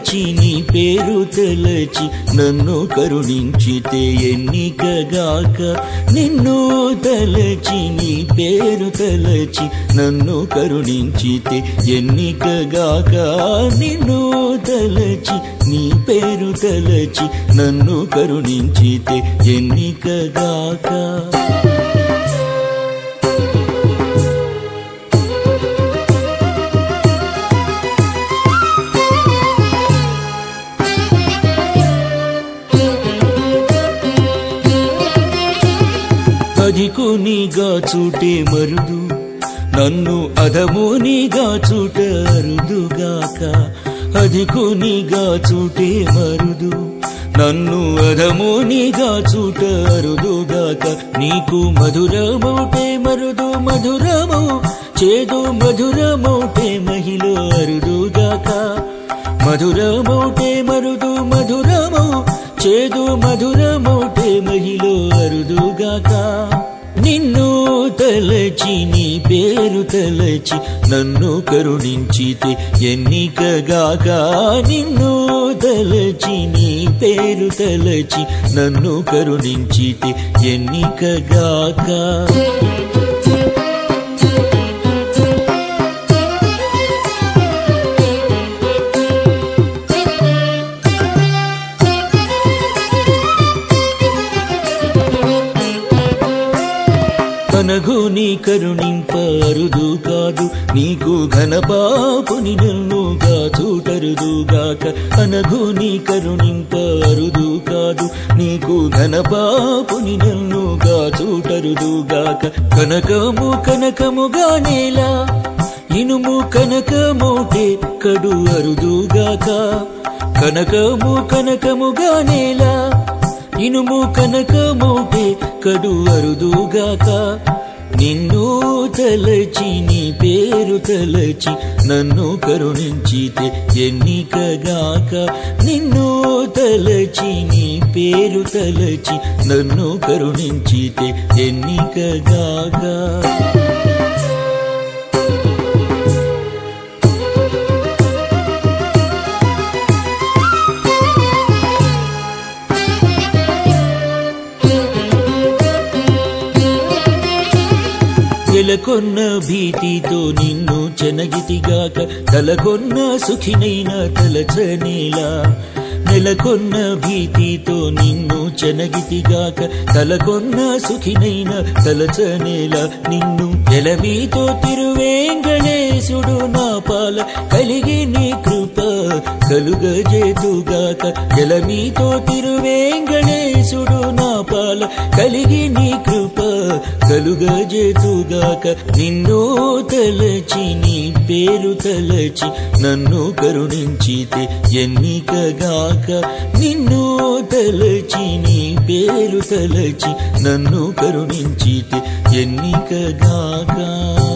తలచి నీ పేరు తలచి నన్ను కరుణించితే ఎన్నికగాక నిన్ను తలచి నీ పేరు తలచి నన్ను కరుణించితే ఎన్నికగాక నిన్ను తలచి నీ పేరు తలచి నన్ను కరుణించితే ఎన్నికగాక అధికునిగా చూటే మరుదు నన్ను అధమునిగా చూట అరుదుగాక అధికునిగా చూటే మరుదు నన్ను అధమునిగా చూట అరుదుగాక నీకు మధురమౌటే మరుదు మధురమౌ చేదు మధురమౌటే మహిళ అరుదుగాక మధురమౌటే మరుదు మధురమౌ చేదు మధురమౌటే మహిళ అరుదుగాక నిన్ను తలచి నీ పేరు తలచి నన్ను కరుణించితే ఎన్నికగాక నిన్ను తలచి నీ పేరు తలచి నన్ను కరుణించితే ఎన్నికగాక కనగు నీ కరుణింప అరుదు కాదు నీకు ఘనపాపుని నన్నుగా చూటరుదుగాక అనగు నీ కరుణింప అరుదు కాదు నీకు ఘనపాపుని నన్నుగా చూటరుదుగాక కనకము కనకముగా నేలా ఇనుము కనకమోటే కడు అరుదుగాక కనకము కనకముగా నేలా ఇనుము కనకమోటే కడు అరుదుగాక నిన్ను తలచి నీ పేరు తలచి నన్ను కరుణించితే ఎన్నికగాక నిన్ను తలచి నీ పేరు తలచి నన్ను కరుణించితే ఎన్నికగాక నెలకొన్న భీతితో నిన్ను చెనగితిగాక తలకొన్న సుఖినైన తలచనేలా నెలకొన్న భీతితో నిన్ను చెనగితిగాక తలకొన్న సుఖినైన తలచనేలా నిన్ను ఎలమీతో తిరువేంగళేశుడు నా పాల కలిగి నీ కృప కలుగజేతుగాక ఎలమీతో తిరువేంగళేశుడు నా పాల కలిగి నీ కృప కలుగజేతుగాక నిన్ను తలచి నీ పేరు తలచి నన్ను కరుణించితే ఎన్నికగాక నిన్ను తలచి నీ పేరు తలచి నన్ను కరుణించితే ఎన్నికగాక